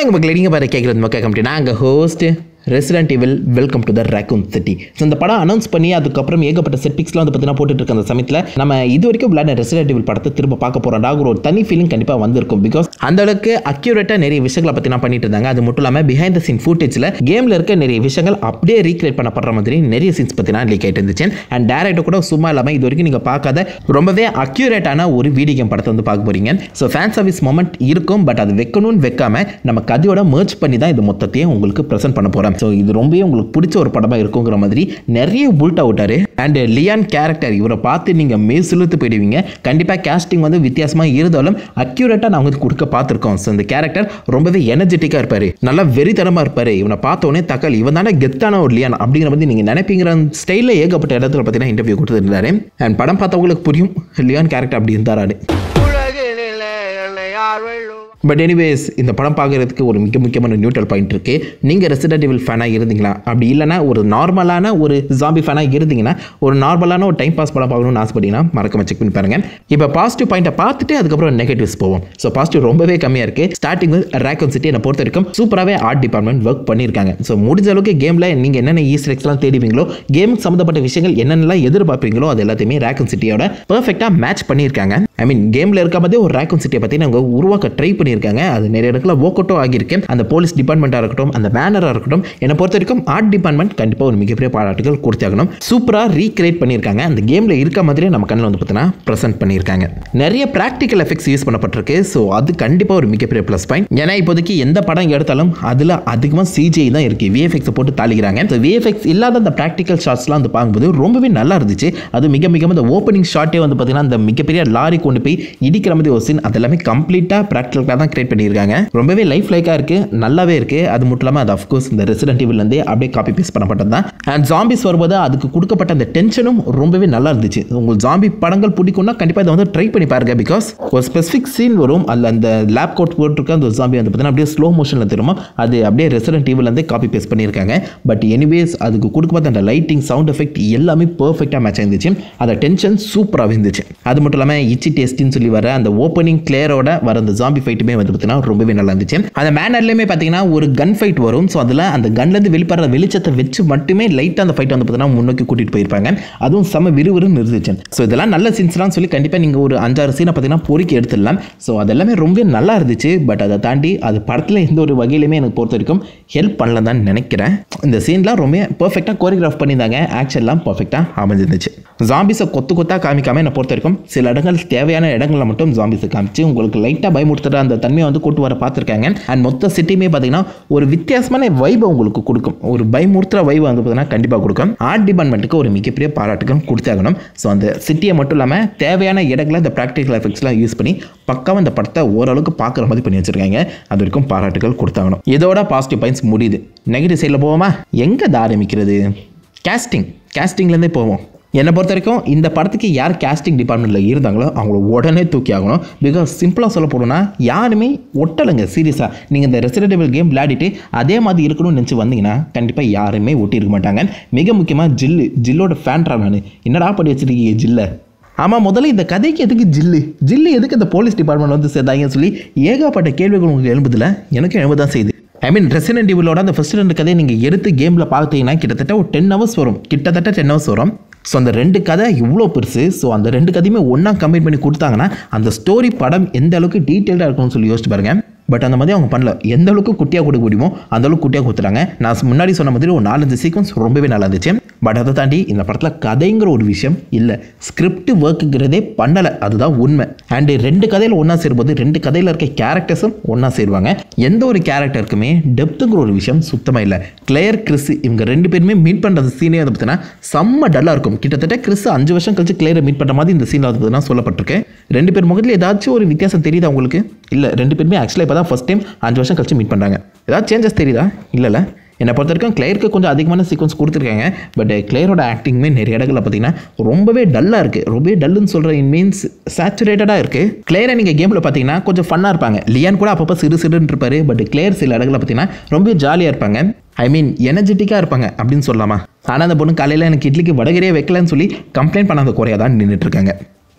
வணக்கம் மக்கள் நீங்கள் பாரு கேட்குறது மக்கள் கம்பெனி நாங்கள் host Resident Evil welcome to the Raccoon City so இந்த படம் அனௌன்ஸ் பண்ணி அதுக்கப்புறம் ஏகப்பட்ட செட் பிக்ஸ்லாம் வந்து பார்த்தீங்கன்னா போட்டுட்டு இருக்க அந்த சமயத்தில் நம்ம இது வரைக்கும் விளையாட ரெசிடென்ட் இவில் படத்தை திரும்ப பார்க்க போகிறோம்டா ஒரு தனி ஃபீலிங் கண்டிப்பாக வந்திருக்கும் பிகாஸ் அந்த அளவுக்கு அக்யூரேட்டாக நிறைய விஷயங்களை பற்றி நான் பண்ணிட்டு இருந்தாங்க அது மட்டும் இல்லாமல் பிஹைண்ட் த சீன் ஃபுட்டேஜில் கேமில் இருக்க நிறைய விஷயங்கள் அப்படியே ரீக்ரியேட் பண்ணப்படுற மாதிரி நிறைய சீன்ஸ் பற்றினா லீக் ஆகிட்டு இருந்துச்சு அண்ட் டேரக்டர் கூட சும்மா இல்லாமல் இது வரைக்கும் நீங்கள் பார்க்காத ரொம்பவே அக்யூரேட்டான ஒரு வீடியோ கேம் படத்தை வந்து பார்க்க போறீங்க ஸோ ஃபேன் சர்வீஸ் மொமெண்ட் இருக்கும் பட் அது வைக்கணும்னு வைக்காம நம்ம கதையோட merge பண்ணி தான் இது மொத்தத்தையும் உங்களுக்கு ப்ரெசென்ட் பண்ண போகிறோம் ஸோ இது ரொம்பவே உங்களுக்கு பிடிச்ச ஒரு படமாக இருக்குங்கிற மாதிரி நிறைய புல்ட்டா விட்டாரு அண்ட் லியான் கேரக்டர் இவரை பார்த்து நீங்கள் மேசிலுத்து போயிடுவீங்க கண்டிப்பாக கேஸ்டிங் வந்து வித்தியாசமாக இருந்தாலும் அக்யூரேட்டாக நான் வந்து கொடுக்க பார்த்துருக்கோம் ஸோ இந்த கேரக்டர் ரொம்பவே எனர்ஜெட்டிக்காக இருப்பார் நல்லா வெறித்தனமாக இருப்பார் இவனை பார்த்த உடனே தக்காளி இவன் தானே கெத்தான ஒரு லியான் அப்படிங்கிற மாதிரி நீங்கள் நினைப்பீங்கிற ஸ்டைலில் ஏகப்பட்ட இடத்துல பார்த்தீங்கன்னா இன்டர்வியூ கொடுத்துருந்தாரு அண்ட் படம் பார்த்தவங்களுக்கு புரியும் லியான் கேரக்டர் அப்படி இருந்தாராடு உலகினிலே என்னை யார் வெல்லும் பட் எனிவேஸ் இந்த படம் பார்க்குறதுக்கு ஒரு மிக முக்கியமான நியூட்ரல் பாயிண்ட் இருக்குது நீங்கள் ரெசிடென்ட் இவில் ஃபேனாக இருந்தீங்களா அப்படி இல்லைனா ஒரு நார்மலான ஒரு ஜாம்பி ஃபேனாக இருந்தீங்கன்னா ஒரு நார்மலான ஒரு டைம் பாஸ் படம் பார்க்கணும்னு ஆசைப்பட்டீங்கன்னா மறக்காம செக் பண்ணி பாருங்க இப்போ பாசிட்டிவ் பாயிண்ட்டை பார்த்துட்டு அதுக்கப்புறம் நெகட்டிவ்ஸ் போவோம் ஸோ பாசிட்டிவ் ரொம்பவே கம்மியாக இருக்குது ஸ்டார்டிங் வந்து ரேக்கன் சிட்டி என்னை பொறுத்த வரைக்கும் சூப்பராகவே ஆர்ட் டிபார்ட்மெண்ட் ஒர்க் பண்ணியிருக்காங்க ஸோ முடிஞ்ச அளவுக்கு கேமில் நீங்கள் என்னென்ன ஈஸ்டர் எக்ஸ்லாம் தேடுவீங்களோ கேம் சம்மந்தப்பட்ட விஷயங்கள் என்னென்னலாம் எதிர்பார்ப்பீங்களோ அது எல்லாத்தையுமே ரேக்கன் சிட்டியோட பர்ஃபெக்டாக மேட்ச் பண்ணியிருக்காங்க ஐ மீன் கேமில் இருக்க மாதிரி ஒரு ரேக்கன் சிட்டியை பற்றி நாங்கள் உருவாக்க ட்ரை பண்ணியிருக்காங்க அது நிறைய இடத்துல ஒர்க் அவுட்டும் ஆகியிருக்கு அந்த போலீஸ் டிபார்ட்மெண்ட்டாக இருக்கட்டும் அந்த பேனராக இருக்கட்டும் என்னை பொறுத்த வரைக்கும் ஆர்ட் டிபார்ட்மெண்ட் கண்டிப்பாக ஒரு மிகப்பெரிய பாராட்டுகள் கொடுத்தாகணும் சூப்பராக ரீக்ரியேட் பண்ணியிருக்காங்க அந்த கேமில் இருக்க மாதிரியே நம்ம கண்ணில் வந்து பார்த்தீங்கன்னா ப்ரெசென்ட் பண்ணியிருக்காங்க நிறைய ப்ராக்டிக்கல் எஃபெக்ட்ஸ் யூஸ் பண்ணப்பட்டிருக்கு ஸோ அது கண்டிப்பாக ஒரு மிகப்பெரிய ப்ளஸ் பாயிண்ட் ஏன்னா இப்போதைக்கு எந்த படம் எடுத்தாலும் அதில் அதிகமாக சிஜிஐ தான் இருக்குது விஎஃப்எக்ஸை போட்டு தாளிக்கிறாங்க ஸோ விஎஃப்எக்ஸ் இல்லாத அந்த ப்ராக்டிக்கல் ஷாட்ஸ்லாம் வந்து பார்க்கும்போது ரொம்பவே நல்லா இருந்துச்சு அது மிக மிக அந்த ஓப்பனிங் ஷாட்டே வந்து பார்த்தீங்கன்னா அந்த மிகப்பெரிய லாரி கொண்டு போய் இடிக்கிற மாதிரி ஒரு சீன் அது எல்லாமே கம்ப்ளீட்டாக ப்ராக்டிக்கலாக தான் கிரியேட் பண்ணியிருக்காங்க ரொம்பவே லைஃப் லைக்காக இருக்குது நல்லாவே இருக்குது அது மட்டும் இல்லாமல் அது அஃப்கோர்ஸ் இந்த ரெசிடென்ட் இவிலேருந்தே அப்படியே காப்பி பேஸ்ட் பண்ணப்பட்டது தான் அண்ட் ஜாம்பிஸ் வரும்போது அதுக்கு கொடுக்கப்பட்ட அந்த டென்ஷனும் ரொம்பவே நல்லா இருந்துச்சு உங்களுக்கு ஜாம்பி படங்கள் பிடிக்கும்னா கண்டிப்பாக இதை வந்து ட்ரை பண்ணி பாருங்க பிகாஸ் ஒரு ஸ்பெசிஃபிக் சீன் வரும் அதில் அந்த லேப் கோட் போட்டிருக்க அந்த ஜாம்பி வந்து பார்த்தீங்கன்னா அப்படியே ஸ்லோ மோஷனில் திரும்ப அது அப்படியே ரெசிடென்ட் இவிலேருந்தே காப்பி பேஸ்ட் பண்ணியிருக்காங்க பட் எனிவேஸ் அதுக்கு கொடுக்கப்பட்ட அந்த லைட்டிங் சவுண்ட் எஃபெக்ட் எல்லாமே பர்ஃபெக்டாக மேட்ச் ஆயிருந்துச்சு அந்த டென்ஷன் சூப்பராகவே இருந்துச்சு அது மட்டும் இல்லாமல் இச்சி டேஸ்டின்னு சொல்லி வர அந்த ஓப்பனிங் கிளியரோட வர அந்த ஜாம்பி ஃபைட்டுமே வந்து பார்த்தீங்கன்னா ரொம்பவே நல்லா இருந்துச்சு அந்த மேனர்லேயுமே பார்த்தீங்கன்னா ஒரு கன் ஃபைட் வரும் ஸோ அதில் அந்த கன்லேருந்து வெளிப்படுற வெளிச்சத்தை வச்சு மட்டுமே லைட்டாக அந்த ஃபைட் வந்து பார்த்தீங்கன்னா முன்னோக்கி கூட்டிகிட்டு போயிருப்பாங்க அதுவும் செம விறுவிறுன்னு இருந்துச்சு ஸோ இதெல்லாம் நல்ல சீன்ஸ்லாம் சொல்லி கண்டிப்பாக நீங்கள் ஒரு அஞ்சாறு சீனை பார்த்தீங்கன்னா பொறுக்கி எடுத்துடலாம் ஸோ அதெல்லாமே ரொம்ப நல்லா இருந்துச்சு பட் அதை தாண்டி அது படத்தில் எந்த ஒரு வகையிலுமே எனக்கு பொறுத்த வரைக்கும் ஹெல்ப் பண்ணல தான் நினைக்கிறேன் இந்த சீன்லாம் ரொம்ப பர்ஃபெக்டாக கோரியோகிராஃப் பண்ணியிருந்தாங்க ஆக்ஷன்லாம் பர்ஃபெக்டாக அமைஞ்சிருந்துச்சு ஜாம்பிஸை கொத்து கொத்தாக காமிக்காம என்னை பொறுத்த வரைக்கும் சில இடங்கள் தேவையான இடங்களில் மட்டும் ஜாம்பிஸை காமிச்சு உங்களுக்கு லைட்டாக பயமுறுத்துற அந்த தன்மையை வந்து கூட்டு வர பார்த்துருக்காங்க அண்ட் மொத்த சிட்டியுமே பார்த்தீங்கன்னா ஒரு வித்தியாசமான வைபை உங்களுக்கு கொடுக்கும் ஒரு பயமுறுத்துற வைபை வந்து பார்த்தீங்கன்னா கண்டிப்பாக கொடுக்கும் ஆர்ட் டிபார்ட்மெண்ட்டுக்கு ஒரு மிகப்பெரிய பாராட்டுகள் கொடுத்தாகணும் ஸோ அந்த சிட்டியை மட்டும் இல்லாமல் தேவையான இடங்களை இந்த ப்ராக்டிக்கல் எஃபெக்ட்ஸ்லாம் யூஸ் பண்ணி பக்காவாக இந்த படத்தை ஓரளவுக்கு பார்க்குற மாதிரி பண்ணி வச்சிருக்காங்க அது வரைக்கும் பாராட்டுகள் கொடுத்தாகணும் இதோட பாசிட்டிவ் பாயிண்ட்ஸ் முடியுது நெகட்டிவ் சைடில் போவோமா எங்கே ஆரம்பிக்கிறது கேஸ்டிங் கேஸ்டிங்லேருந்தே போவோம் என்னை பொறுத்த வரைக்கும் இந்த படத்துக்கு யார் கேஸ்டிங் டிபார்ட்மெண்ட்டில் இருந்தாங்களோ அவங்கள உடனே தூக்கி ஆகணும் பிகாஸ் சிம்பிளாக சொல்ல போனோம்னா யாருமே ஒட்டலைங்க சீரியஸாக நீங்கள் இந்த ரெசிடென்டபிள் கேம் விளையாடிட்டு அதே மாதிரி இருக்கணும்னு நினச்சி வந்தீங்கன்னா கண்டிப்பாக யாருமே ஒட்டி இருக்க மாட்டாங்க மிக முக்கியமாக ஜில்லு ஜில்லோட ஃபேன்ட்ரா நான் என்னடா பண்ணி வச்சிருக்கீங்க ஜில்லை ஆமாம் முதல்ல இந்த கதைக்கு எதுக்கு ஜில்லு ஜில்லு எதுக்கு இந்த போலீஸ் டிபார்ட்மெண்ட் வந்து சேர்த்தாங்கன்னு சொல்லி ஏகப்பட்ட கேள்விகள் உங்களுக்கு எழும்புதில்ல எனக்கும் எழும்ப தான் செய்யுது ஐ மீன் ரெசிடென்ட் இவிலோட அந்த ஃபர்ஸ்ட் ரெண்டு கதையை நீங்கள் எடுத்து கேமில் பார்த்தீங்கன்னா கிட்டத்தட்ட ஒரு டென் ஹவர்ஸ் வரும் கிட்டத்தட்ட டென் ஹவர்ஸ் வரும் ஸோ அந்த ரெண்டு கதை இவ்வளோ பெருசு ஸோ அந்த ரெண்டு கதையுமே ஒன்றா கம்பைன் பண்ணி கொடுத்தாங்கன்னா அந்த ஸ்டோரி படம் எந்த அளவுக்கு டீட்டெயில்டாக இருக்கும்னு சொல்லி யோசிச்சு பாருங்க பட் அந்த மாதிரி அவங்க பண்ணல எந்த அளவுக்கு குட்டியாக கொடுக்க முடியுமோ அந்த அளவுக்கு குட்டியாக கொடுத்துறாங்க நான் முன்னாடி சொன்ன மாதிரி ஒரு நாலஞ்சு சீக்வன்ஸ் ரொம்பவே நல்லா இருந்துச்சு பட் அதை தாண்டி இந்த படத்தில் கதைங்கிற ஒரு விஷயம் இல்லை ஸ்கிரிப்ட் ஒர்க்குங்கிறதே பண்ணலை அதுதான் உண்மை அண்டு ரெண்டு கதையில் ஒன்றா சேரும்போது ரெண்டு கதையில் இருக்க கேரக்டர்ஸும் ஒன்றா சேருவாங்க எந்த ஒரு கேரக்டருக்குமே டெப்த்துங்கிற ஒரு விஷயம் சுத்தமாக இல்லை கிளியர் கிறிஸ் இவங்க ரெண்டு பேருமே மீட் பண்ணுற சீனே வந்து பார்த்தீங்கன்னா செம்ம டல்லாக இருக்கும் கிட்டத்தட்ட கிறிஸ் அஞ்சு வருஷம் கழிச்சு கிளியரை மீட் பண்ணுற மாதிரி இந்த சீனில் வந்து பார்த்தீங்கன்னா சொல்லப்பட்டிருக்கு ரெண்டு பேர் முகத்தில் ஏதாச்சும் ஒரு வித்தியாசம் தெரியுதா உங்களுக்கு இல்லை ரெண்டு பேருமே ஆக்சுவலாக இப்போ தான் ஃபஸ்ட் டைம் அஞ்சு வருஷம் கழிச்சு மீட் பண்ணுறாங்க ஏதாவது சேஞ்சஸ் தெரியுதா இல்லைல்ல என்னை பொறுத்த வரைக்கும் கிளியருக்கு கொஞ்சம் அதிகமான சீக்வன்ஸ் கொடுத்துருக்காங்க பட் கிளியரோட ஆக்டிங்குமே நிறைய இடங்களில் பார்த்தீங்கன்னா ரொம்பவே டல்லாக இருக்குது ரொம்பவே டல்லுன்னு சொல்கிற இன் மீன்ஸ் சேச்சுரேட்டடாக இருக்குது கிளியரை நீங்கள் கேமில் பார்த்தீங்கன்னா கொஞ்சம் ஃபன்னாக இருப்பாங்க லியான் கூட அப்பப்போ சிறு சிறுன்னு இருப்பாரு பட் கிளியர் சில இடங்களில் பார்த்தீங்கன்னா ரொம்ப ஜாலியாக இருப்பாங்க ஐ மீன் எனர்ஜெட்டிக்காக இருப்பாங்க அப்படின்னு சொல்லலாமா ஆனால் அந்த பொண்ணு காலையில் எனக்கு இட்லிக்கு வடகரியே வைக்கலன்னு சொல்லி கம்ப்ளைண்ட் பண்ணாத குறையாக தான் நின்றுட்டு இருக்காங்க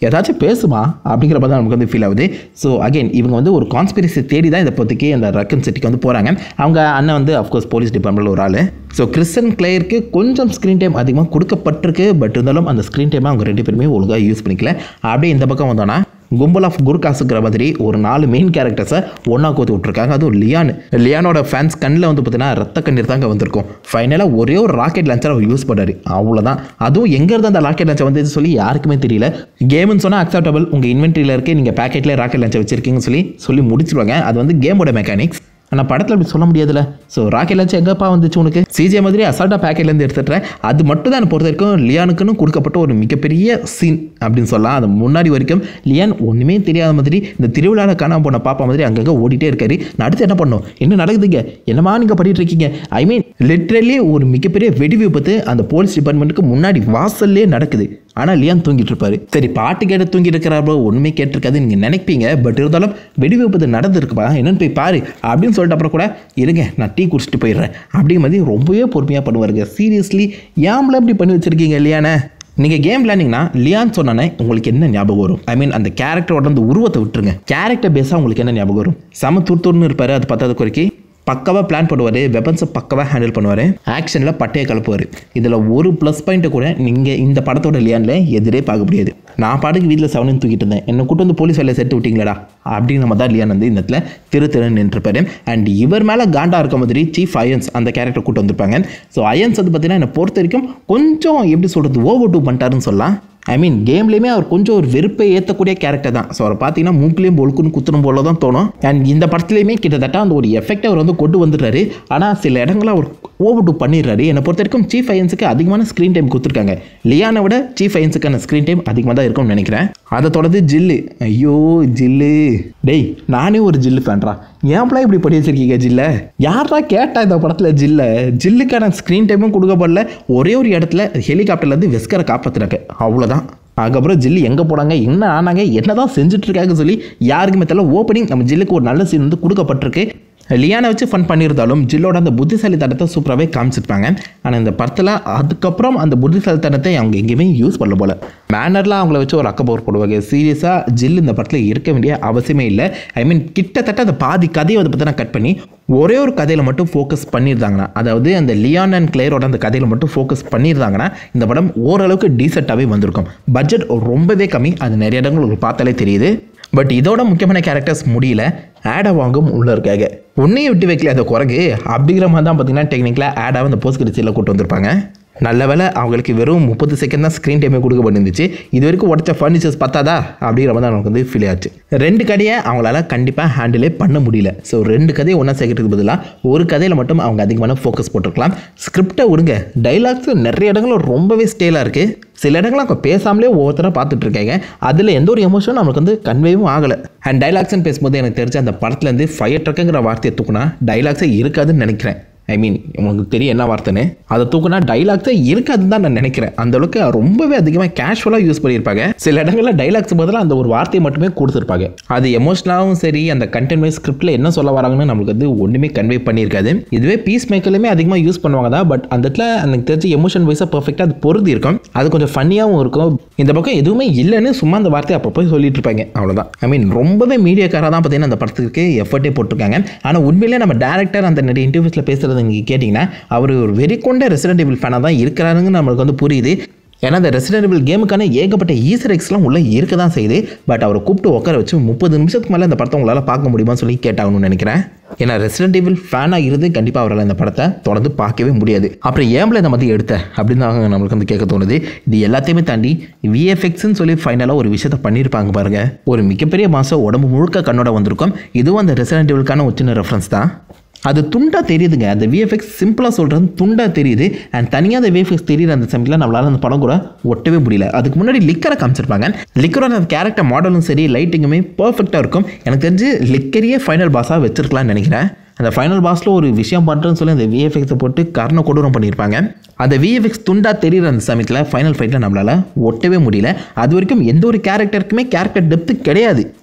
ஏதாச்சும் பேசுமா அப்படிங்கிற மாதிரி தான் நமக்கு வந்து ஃபீல் ஆகுது ஸோ அகைன் இவங்க வந்து ஒரு கான்ஸ்பிரசி தேடி தான் இதை இப்போதைக்கு அந்த ரக்கன் சிட்டிக்கு வந்து போகிறாங்க அவங்க அண்ணன் வந்து அஃப்கோர்ஸ் போலீஸ் டிபார்ட்மெண்ட்டில் ஒரு ஆள் ஸோ கிறிஸ்டன் கிளேயருக்கு கொஞ்சம் ஸ்க்ரீன் டைம் அதிகமாக கொடுக்கப்பட்டிருக்கு பட் இருந்தாலும் அந்த ஸ்க்ரீன் டைமை அவங்க ரெண்டு பேருமே ஒழுங்காக யூஸ் பண்ணிக்கல அப்படியே இந்த பக்கம் வந்தோன்னா கும்பல் ஆஃப் குர்காஸுங்கிற மாதிரி ஒரு நாலு மெயின் கேரக்டர்ஸை ஒன்றா கோத்து விட்ருக்காங்க அதுவும் லியான் லியானோட ஃபேன்ஸ் கண்ணில் வந்து பார்த்தீங்கன்னா ரத்த கண்ணீர் தாங்க வந்திருக்கும் ஃபைனலாக ஒரே ஒரு ராக்கெட் லான்ச்சர் அவர் யூஸ் பண்ணாரு அவ்வளோதான் அதுவும் எங்கேருந்து அந்த ராக்கெட் லான்ச்சர் வந்து சொல்லி யாருக்குமே தெரியல கேம்னு சொன்னால் அக்செப்டபிள் உங்கள் இன்வென்ட்ரியில் இருக்கு நீங்கள் பேக்கெட்டில் ராக்கெட் லான்ச்சர் வச்சிருக்கீங்கன்னு சொல்லி சொல்லி முடிச்சிருவாங்க அது வந்து கேமோட மெக்கானிக்ஸ் ஆனால் படத்தில் அப்படி சொல்ல முடியாதுல்ல ஸோ ராக்கெட் லான்ச் எங்கப்பா வந்துச்சு உனக்கு சிஜே மாதிரி அசால்ட்டா பேக்கெட்லேருந்து எடுத்துட்டேன் அது மட்டும் தான் பொறுத்த வரைக்கும் லியானுக்குன்னு கொடுக்கப்பட்ட ஒரு மிகப்பெரிய சீன் அப்படின்னு சொல்லலாம் அது முன்னாடி வரைக்கும் லியான் ஒன்றுமே தெரியாத மாதிரி இந்த திருவிழாவில் காணாம போன பாப்பா மாதிரி அங்கங்கே ஓடிட்டே இருக்காரு நான் அடுத்து என்ன பண்ணோம் என்ன நடக்குதுங்க என்னமா நீங்கள் பண்ணிட்டு இருக்கீங்க ஐ மீன் லிட்ரலி ஒரு மிகப்பெரிய வெடி விபத்து அந்த போலீஸ் டிபார்ட்மெண்ட்டுக்கு முன்னாடி வாசல்லே நடக்குது ஆனால் லியான் தூங்கிட்டு இருப்பாரு சரி பாட்டு கேட்டு தூங்கிட்டு இருக்கிறாரோ ஒன்றுமே கேட்டிருக்காது நீங்கள் நினைப்பீங்க பட் இருந்தாலும் வெடி விபத்து நடந்திருக்குப்பா என்னன்னு போய் பாரு அப்படின்னு சொல்லிட்டு அப்புறம் கூட இருங்க நான் டீ குடிச்சிட்டு போயிடுறேன் அப்படிங்கிற மாதிரி ரொம்பவே பொறுமையாக பண்ணுவாருங்க சீரியஸ்லி ஏம்ல இப்படி பண்ணி வச்சிருக்கீங்க இல்லையானே நீங்கள் கேம் விளையாண்டிங்கன்னா லியான் சொன்னோன்னே உங்களுக்கு என்ன ஞாபகம் வரும் ஐ மீன் அந்த கேரக்டரோட அந்த உருவத்தை விட்டுருங்க கேரக்டர் பேஸாக உங்களுக்கு என்ன ஞாபகம் வரும் செம துருத்துருன்னு இருப்பார் அது பத்தாத குறைக்கி பக்காவாக பிளான் பண்ணுவார் வெப்பன்ஸை பக்காவாக ஹேண்டில் பண்ணுவார் ஆக்ஷனில் பட்டையை கலப்புவார் இதில் ஒரு ப்ளஸ் பாயிண்ட்டை கூட நீங்கள் இந்த படத்தோட லியானில் எதிரே பார்க்க முடியாது நான் பாட்டுக்கு வீட்டில் செவனு தூக்கிட்டு இருந்தேன் என்னை கூட்டு வந்து போலீஸ் வேலையை சேர்த்து விட்டீங்களா அப்படின்னு நம்ம தான் லியான் வந்து இந்த இடத்துல திரு திருன்னு நின்றுப்பாரு அண்ட் இவர் மேலே காண்டா இருக்க மாதிரி சீஃப் அயன்ஸ் அந்த கேரக்டர் கூட்டு வந்திருப்பாங்க ஸோ அயன்ஸ் வந்து பார்த்தீங்கன்னா என்னை பொறுத்த வரைக்கும் கொஞ்சம் எப்படி சொல்கிறது ஓவர் டூ பண்ணிட்டாருன்னு சொல்லலாம் ஐ மீன் கேம்லேயுமே அவர் கொஞ்சம் ஒரு வெறுப்பை ஏற்றக்கூடிய கேரக்டர் தான் ஸோ அவர் பார்த்தீங்கன்னா மூக்கிலையும் பொழுக்குன்னு குத்தணும் போல தான் தோணும் அண்ட் இந்த படத்துலையுமே கிட்டத்தட்ட அந்த ஒரு எஃபெக்ட் அவர் வந்து கொண்டு வந்துடுறாரு ஆனால் சில இடங்களில் அவர் ஓவர் டூ பண்ணிடுறாரு என்னை பொறுத்த வரைக்கும் சீஃப் ஐயன்ஸுக்கு அதிகமான ஸ்க்ரீன் டைம் கொடுத்துருக்காங்க லியானை விட சீஃப் ஐயன்ஸுக்கான ஸ்க்ரீன் டைம் அதிகமாக தான் இருக்கும்னு நினைக்கிறேன் அதை தொடர்ந்து ஜில்லு ஐயோ ஜில்லு டேய் நானே ஒரு ஜில்லு ஃபேன்ரா ஏன்ப்பெல்லாம் இப்படி பண்ணி வச்சிருக்கீங்க ஜில்ல யாரா கேட்டா இந்த படத்தில் ஜில்ல ஜில்லுக்கான ஸ்க்ரீன் டைமும் கொடுக்கப்படல ஒரே ஒரு இடத்துல ஹெலிகாப்டர்லேருந்து வெஸ்கரை காப்பாற்றுறாங்க அவ்வளோதான் அதுக்கப்புறம் ஜில்லு எங்கே போனாங்க என்ன ஆனாங்க என்ன தான் செஞ்சுட்டு இருக்காங்க சொல்லி யாருக்குமே தெரியல ஓப்பனிங் நம்ம ஜில்லுக்கு ஒரு நல்ல சீன் வந்து கொடுக்கப்பட்டிருக்கு லியானை வச்சு ஃபன் பண்ணியிருந்தாலும் ஜில்லோட அந்த புத்திசாலித்தனத்தை சூப்பராகவே காமிச்சிருப்பாங்க ஆனால் இந்த படத்தில் அதுக்கப்புறம் அந்த புத்திசாலித்தனத்தை அவங்க எங்கேயுமே யூஸ் பண்ணல போல மேனரில் அவங்கள வச்சு ஒரு அக்கப்போர் போடுவாங்க சீரியஸாக ஜில் இந்த படத்தில் இருக்க வேண்டிய அவசியமே இல்லை ஐ மீன் கிட்டத்தட்ட அந்த பாதி கதையை வந்து பார்த்தீங்கன்னா கட் பண்ணி ஒரே ஒரு கதையில் மட்டும் ஃபோக்கஸ் பண்ணியிருந்தாங்கன்னா அதாவது அந்த லியான் அண்ட் கிளேயரோட அந்த கதையில் மட்டும் ஃபோக்கஸ் பண்ணியிருந்தாங்கன்னா இந்த படம் ஓரளவுக்கு டீசெண்டாகவே வந்திருக்கும் பட்ஜெட் ரொம்பவே கம்மி அது நிறைய இடங்கள் உங்களுக்கு பார்த்தாலே தெரியுது பட் இதோட முக்கியமான கேரக்டர்ஸ் முடியல ஆடை வாங்கும் உள்ள இருக்காங்க உன்னையும் விட்டு வைக்கல அந்த குரங்கு அப்படிங்கிற மாதிரி தான் பார்த்தீங்கன்னா டெக்னிக்கலாக ஆடாக அந்த போஸ்ட் கிரிச்சியில் கூட்டு வந்திருப்பாங்க நல்ல வேலை அவங்களுக்கு வெறும் முப்பது செகண்ட் தான் ஸ்க்ரீன் டைமே கொடுக்கப்பட்டிருந்துச்சு இது வரைக்கும் உடச்ச ஃபர்னிச்சர்ஸ் பத்தாதா அப்படிங்கிற மாதிரி தான் நமக்கு வந்து ஃபீல் ஆச்சு ரெண்டு கதையை அவங்களால கண்டிப்பாக ஹேண்டிலே பண்ண முடியல ஸோ ரெண்டு கதையை ஒன்றா சேர்க்கறதுக்கு பதிலாக ஒரு கதையில் மட்டும் அவங்க அதிகமான ஃபோக்கஸ் போட்டிருக்கலாம் ஸ்கிரிப்டை விடுங்க டைலாக்ஸ் நிறைய இடங்களும் ரொம்பவே ஸ்டேலாக இருக்குது சில இடங்கள் அவங்க பேசாமலே ஒவ்வொருத்தராக பார்த்துட்டு இருக்காங்க அதில் எந்த ஒரு எமோஷனும் நம்மளுக்கு வந்து கன்வேவும் ஆகலை அண்ட் டைலாக்ஸ்னு பேசும்போது எனக்கு தெரிஞ்ச அந்த படத்துலேருந்து ஃபயர் ட்ரக்குங்கிற வார்த்தையை தூக்குனா டைலாக்ஸே இருக்காதுன்னு நினைக்கிறேன் ஐ மீன் உங்களுக்கு தெரியும் என்ன வார்த்தைன்னு அதை தூக்குனா டைலாக்ஸே இருக்காதுன்னு தான் நான் நினைக்கிறேன் அந்த அளவுக்கு ரொம்பவே அதிகமாக கேஷுவலாக யூஸ் பண்ணியிருப்பாங்க சில இடங்களில் டைலாக்ஸ் பதிலாக அந்த ஒரு வார்த்தையை மட்டுமே கொடுத்துருப்பாங்க அது எமோஷனலாகவும் சரி அந்த கண்டென்ட் வைஸ் ஸ்கிரிப்டில் என்ன சொல்ல வராங்கன்னு நம்மளுக்கு வந்து ஒன்றுமே கன்வே பண்ணியிருக்காது இதுவே பீஸ் மேக்கர்லையுமே அதிகமாக யூஸ் பண்ணுவாங்க தான் பட் அந்த இடத்துல எனக்கு தெரிஞ்ச எமோஷன் வைஸாக பர்ஃபெக்டாக அது பொருந்தி இருக்கும் அது கொஞ்சம் ஃபன்னியாகவும் இருக்கும் இந்த பக்கம் எதுவுமே இல்லைன்னு சும்மா அந்த வார்த்தையை அப்போ போய் சொல்லிட்டு இருப்பாங்க அவ்வளோதான் ஐ மீன் ரொம்பவே மீடியாக்காராக தான் பார்த்தீங்கன்னா அந்த படத்துக்கு எஃபர்ட்டே போட்டிருக்காங்க ஆனால் உண்மையிலே நம்ம டேரக்டர் அந்த நிறைய இன்டர்வியூஸில் பேசுகிறது நீங்கள் கேட்டிங்கன்னா அவர் ஒரு வெறி கொண்ட ரெசிடென்ட் இபிள் ஃபேனாக தான் இருக்கிறாருன்னு நம்மளுக்கு வந்து புரியுது ஏன்னா அந்த ரெசிடென்ட் இபிள் கேமுக்கான ஏகப்பட்ட ஈசர் எக்ஸ்லாம் உள்ளே இருக்க தான் செய்யுது பட் அவரை கூப்பிட்டு உட்கார வச்சு முப்பது நிமிஷத்துக்கு மேலே இந்த படத்தை உங்களால் பார்க்க முடியுமான்னு சொல்லி கேட்டாகணும்னு நினைக்கிறேன் ஏன்னா ரெசிடென்ட் இபிள் ஃபேனாக இருந்து கண்டிப்பாக அவரால் இந்த படத்தை தொடர்ந்து பார்க்கவே முடியாது அப்புறம் ஏம்பில் இந்த மாதிரி எடுத்த அப்படின்னு தான் நம்மளுக்கு வந்து கேட்க தோணுது இது எல்லாத்தையுமே தாண்டி விஎஃப்எக்ஸ்ன்னு சொல்லி ஃபைனலாக ஒரு விஷயத்த பண்ணியிருப்பாங்க பாருங்க ஒரு மிகப்பெரிய மாதம் உடம்பு முழுக்க கண்ணோட வந்திருக்கும் இதுவும் அந்த ரெசிடென்ட் இபிளுக்கான ஒரு சின்ன ரெஃபரன்ஸ் தான் அது துண்டாக தெரியுதுங்க அந்த விஎஃப்எக்ஸ் சிம்பிளாக சொல்கிறது துண்டாக தெரியுது அண்ட் தனியாக அந்த விஎஃப்எக்ஸ் தெரியுற அந்த சமயத்தில் நம்மளால் அந்த படம் கூட ஒட்டவே முடியல அதுக்கு முன்னாடி லிக்கரை காமிச்சிருப்பாங்க லிக்கரோட அந்த கேரக்டர் மாடலும் சரி லைட்டிங்குமே பர்ஃபெக்டாக இருக்கும் எனக்கு தெரிஞ்சு லிக்கரையே ஃபைனல் பாஸாக வச்சிருக்கலாம்னு நினைக்கிறேன் அந்த ஃபைனல் பாஸில் ஒரு விஷயம் பண்ணுறேன்னு சொல்லி அந்த விஎஃப்எக்ஸை போட்டு கர்ண கொடூரம் பண்ணியிருப்பாங்க அந்த விஎஃப்எக்ஸ் துண்டாக தெரியுற அந்த சமயத்தில் ஃபைனல் ஃபைட்டில் நம்மளால் ஒட்டவே முடியல அது வரைக்கும் எந்த ஒரு கேரக்டருக்குமே கேரக்டர் டெப்த்து கிடையாது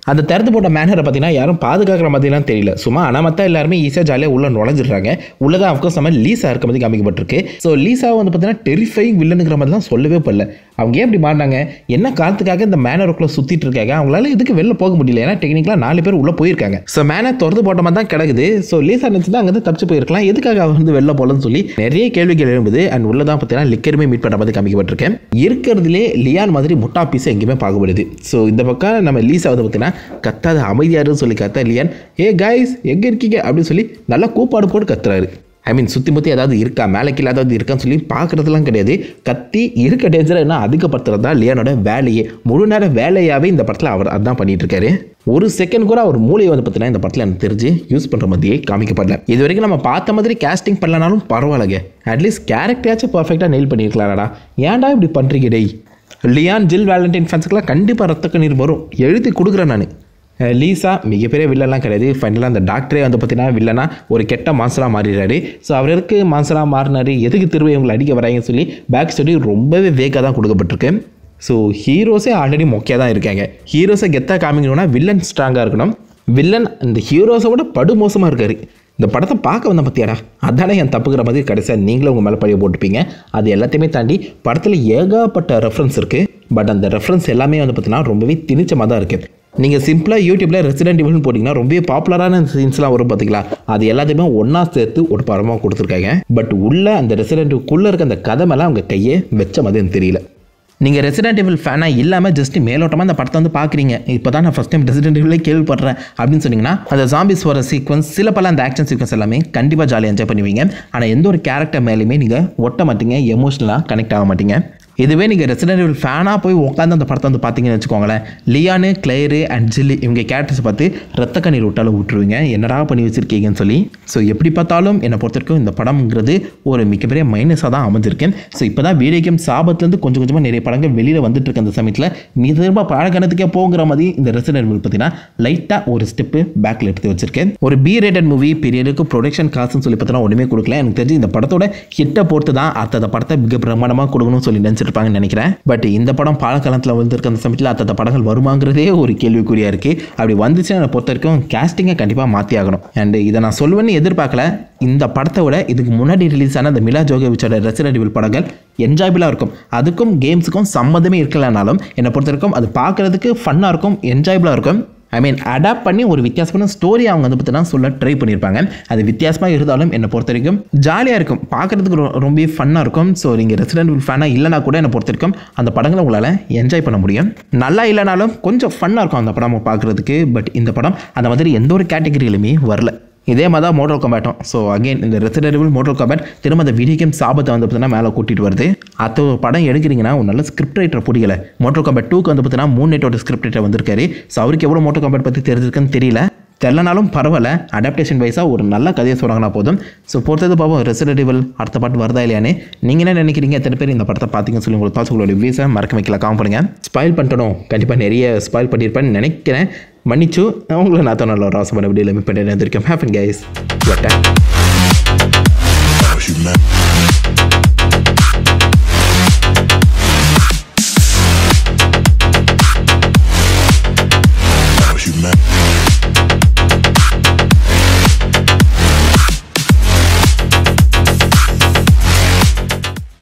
அந்த திறந்து போட்ட மேனரை பார்த்தீங்கன்னா யாரும் பாதுகாக்கிற மாதிரிலாம் தெரியல சும்மா அனாமத்தா எல்லாருமே ஈஸியாக ஜாலியாக உள்ள நுழைஞ்சிடுறாங்க உள்ளதான் அஃப்கோர்ஸ் நம்ம லீசா இருக்க மாதிரி காமிக்கப்பட்டிருக்கு ஸோ லீசா வந்து பார்த்தீங்கன்னா டெரிஃபைங் வில்லனுங்கிற மாதிரிலாம் சொல்லவே படல அவங்க ஏன் இப்படி மாறினாங்க என்ன காரணத்துக்காக இந்த மேனருக்குள்ள சுற்றிட்டு இருக்காங்க அவங்களால இதுக்கு வெளில போக முடியல ஏன்னா டெக்னிக்கலாக நாலு பேர் உள்ளே போயிருக்காங்க ஸோ மேனர் திறந்து போட்ட மாதிரி தான் கிடக்குது ஸோ லீசா நினச்சி தான் அங்கேருந்து தப்பிச்சு போயிருக்கலாம் எதுக்காக அவர் வந்து வெளில போகலன்னு சொல்லி நிறைய கேள்விகள் எழும்புது அண்ட் உள்ள தான் பார்த்தீங்கன்னா லிக்கருமே மீட் பண்ணுற மாதிரி காமிக்கப்பட்டிருக்கேன் இருக்கிறதுலே லியான் மாதிரி முட்டா பீஸ் எங்கேயுமே பார்க்கப்படுது ஸோ இந்த பக்கம் நம்ம லீசா வந்து பார்த்தீங்கன்னா கத்தாத அமைதியாருன்னு சொல்லி கத்த லியான் ஏ கைஸ் எங்கே இருக்கீங்க அப்படின்னு சொல்லி நல்லா கூப்பாடு போட்டு கத்துறாரு ஐ மீன் சுற்றி முற்றி ஏதாவது இருக்கா மேலே கீழே ஏதாவது இருக்கான்னு சொல்லி பார்க்குறதுலாம் கிடையாது கத்தி இருக்க டேஞ்சரை என்ன அதிகப்படுத்துறது தான் லியானோட வேலையே முழு நேர வேலையாகவே இந்த படத்தில் அவர் அதான் பண்ணிட்டு இருக்காரு ஒரு செகண்ட் கூட அவர் மூளையை வந்து பார்த்தீங்கன்னா இந்த படத்தில் எனக்கு தெரிஞ்சு யூஸ் பண்ணுற மாதிரியே காமிக்கப்படல இது வரைக்கும் நம்ம பார்த்த மாதிரி கேஸ்டிங் பண்ணலனாலும் பரவாயில்லங்க அட்லீஸ்ட் கேரக்டராச்சும் பர்ஃபெக்டாக நெயில் பண்ணியிருக்கலாம்டா ஏன்டா இப்படி பண்ணுறீங்க டேய் லியான் ஜில் வேலண்டைன் ஃபேன்ஸுக்கெல்லாம் கண்டிப்பாக ரத்த கண்ணீர் வரும் எழுதி கொடுக்குறேன் நான் அஹ் லீசா மிகப்பெரிய வில்லன்லாம் கிடையாது ஃபைனலாக அந்த டாக்டரே வந்து பார்த்தீங்கன்னா வில்லனா ஒரு கெட்ட மான்சராக மாறிடுறாரு ஸோ அவருக்கு மான்சராக மாறினாரு எதுக்கு திரும்ப இவங்களை அடிக்க வராங்கன்னு சொல்லி பேக் ஸ்டோரி ரொம்பவே வேக்காக தான் கொடுக்கப்பட்டிருக்கு ஸோ ஹீரோஸே ஆல்ரெடி மொக்கையாக தான் இருக்காங்க ஹீரோஸை கெத்தாக காமிக்கணும்னா வில்லன் ஸ்ட்ராங்காக இருக்கணும் வில்லன் இந்த ஹீரோஸை விட படு மோசமாக இருக்காரு இந்த படத்தை பார்க்க வந்த பற்றியாடா அதானே என் தப்புக்கிற மாதிரி கடைசியாக நீங்களும் உங்கள் மேலே பழைய போட்டுப்பீங்க அது எல்லாத்தையுமே தாண்டி படத்தில் ஏகப்பட்ட ரெஃபரன்ஸ் இருக்குது பட் அந்த ரெஃபரன்ஸ் எல்லாமே வந்து பார்த்தீங்கன்னா ரொம்பவே திணிச்சமாக தான் இருக்குது நீங்கள் சிம்பிளாக யூடியூப்பில் ரெசிடென்ட் இவல்னு போட்டிங்கன்னா ரொம்பவே பாப்புலரான சீன்ஸ்லாம் வரும் பார்த்தீங்களா அது எல்லாத்தையுமே ஒன்றா சேர்த்து ஒரு படமாக கொடுத்துருக்காங்க பட் உள்ள அந்த ரெசிடென்ட்டுக்குள்ளே இருக்க அந்த கதை மேலே அவங்க கையே வச்ச மாதிரி எனக்கு தெரியல நீங்கள் ரெசிடென்ட் இவல் ஃபேனாக இல்லாமல் ஜஸ்ட் மேலோட்டமாக அந்த படத்தை வந்து பார்க்குறீங்க இப்போ தான் நான் ஃபஸ்ட் டைம் ரெசிடென்ட் இவலே கேள்விப்படுறேன் அப்படின்னு சொன்னீங்கன்னா அந்த ஜாம்பிஸ் வர சீக்வன்ஸ் சில பல அந்த ஆக்ஷன் சீக்வன்ஸ் எல்லாமே கண்டிப்பாக ஜாலியாக என்ஜாய் பண்ணுவீங்க ஆனால் எந்த ஒரு கேரக்டர் மேலேயுமே நீங்கள் ஒட்ட மாட்டீங்க எமோஷ்னலாக கனெக்ட் ஆக மாட்டீங்க இதுவே நீங்கள் ரெசிடென்ட் இவல் ஃபேனாக போய் உட்காந்து அந்த படத்தை வந்து பார்த்தீங்கன்னு வச்சுக்கோங்களேன் லியானு கிளேரு அண்ட் ஜில்லி இவங்க கேரக்டர்ஸ் பார்த்து ரத்த கண்ணீர் விட்டாலும் விட்டுருவீங்க என்னடா பண்ணி வச்சிருக்கீங்கன்னு சொல்லி ஸோ எப்படி பார்த்தாலும் என்னை பொறுத்த வரைக்கும் இந்த படம்ங்கிறது ஒரு மிகப்பெரிய மைனஸாக தான் அமைஞ்சிருக்கேன் ஸோ இப்போ தான் வீடியோ கேம் சாபத்துலேருந்து கொஞ்சம் கொஞ்சமாக நிறைய படங்கள் வெளியில் வந்துட்டு இருக்கு அந்த சமயத்தில் நீ திரும்ப பழக்கணத்துக்கே போகிற மாதிரி இந்த ரெசிடென்ட் இவல் பார்த்தீங்கன்னா லைட்டாக ஒரு ஸ்டெப்பு பேக்கில் எடுத்து வச்சிருக்கேன் ஒரு பி ரேட்டட் மூவி பெரியலுக்கு ப்ரொடக்ஷன் காசுன்னு சொல்லி பார்த்தீங்கன்னா ஒன்றுமே கொடுக்கல எனக்கு தெரிஞ்சு இந்த படத்தோட ஹிட்டை பொறுத்து தான் அடுத்த படத்தை மிக பிரமாண்டமாக கொடுக்கணும்னு சொல்லி நினச்சிருப்பாங்கன்னு நினைக்கிறேன் பட் இந்த படம் பாலக்காலத்தில் வந்திருக்க அந்த சமயத்தில் அடுத்த படங்கள் வருமாங்கிறதே ஒரு கேள்விக்குறியாக இருக்குது அப்படி வந்துச்சுன்னா என்னை பொறுத்த வரைக்கும் கேஸ்டிங்கை கண்டிப்பாக மாற்றி ஆகணும் அண்ட் இதை நான் சொல்லுவேன்னு எதிர்பார்க்கல இந்த படத்தை விட இதுக்கு முன்னாடி ரிலீஸ் ஆன அந்த மிலா ஜோகோவிச்சோட ரெசிடென்ட் இவில் படங்கள் என்ஜாயபிளாக இருக்கும் அதுக்கும் கேம்ஸுக்கும் சம்மந்தமே இருக்கலனாலும் என்னை பொறுத்த வரைக்கும் அது பார்க்குறதுக்கு ஃபன்னாக இருக்கும் என்ஜாயபிளாக இருக்கும் ஐ மீன் அடாப்ட் பண்ணி ஒரு வித்தியாசமான ஸ்டோரி அவங்க வந்து பார்த்தீங்கன்னா சொல்ல ட்ரை பண்ணியிருப்பாங்க அது வித்தியாசமாக இருந்தாலும் என்னை பொறுத்த வரைக்கும் ஜாலியாக இருக்கும் பார்க்குறதுக்கு ரொ- ரொம்ப ஃபன்னாக இருக்கும் ஸோ நீங்கள் ரெசிடென்ட் ஃபேனாக இல்லைனா கூட என்னை பொறுத்த வரைக்கும் அந்த படங்களை உங்களால் என்ஜாய் பண்ண முடியும் நல்லா இல்லைனாலும் கொஞ்சம் ஃபன்னாக இருக்கும் அந்த படம் பார்க்குறதுக்கு பட் இந்த படம் அந்த மாதிரி எந்த ஒரு கேட்டகரியிலுமே வரல இதே மாதிரி தான் மோட்டர் கம்பேட்டும் ஸோ அகைன் இந்த ரெசிடென்டபிள் மோட்டர் கம்பேட் திரும்ப அந்த வீடியோ கேம் சாபத்தை வந்து பார்த்தீங்கன்னா மேலே கூட்டிகிட்டு வருது அது ஒரு படம் எடுக்கிறீங்கன்னா ஒரு நல்ல ஸ்கிரிப்ட் ரைட்டர் பிடிக்கல மோட்டர் கம்பேட் டூக்கு வந்து பார்த்தீங்கன்னா மூணு நெட்டோட ஸ்கிரிப்ட் ரைட்டர் வந்திருக்காரு ஸோ அவருக்கு எவ்வளோ மோட்டர் கம்பேட் பற்றி தெரிஞ்சிருக்குன்னு தெரியல தெரிலனாலும் பரவாயில்ல அடாப்டேஷன் வைஸாக ஒரு நல்ல கதையை சொல்கிறாங்கன்னா போதும் ஸோ பொறுத்தது பார்ப்போம் ரெசிடென்டிவல் அடுத்த பாட்டு வருதா இல்லையானே நீங்கள் என்ன நினைக்கிறீங்க எத்தனை பேர் இந்த படத்தை பார்த்தீங்கன்னு சொல்லி உங்களுக்கு தாட்ஸ் உங்களோட வீஸை மறக்க வைக்கல காம் பண்ணுங்க ஸ்பாயில் பண்ணிட்டணும் கண்டிப்பாக நிறைய ஸ்பாயில் பண்ணியிருப்பேன்னு நினைக்கிறேன் மன்னிச்சு உங்களை நான் தான் நல்ல ஒரு ஆசை பண்ண வீடியோவில் மீட் பண்ணி இருந்திருக்கேன் ஹேப்பன் கைஸ்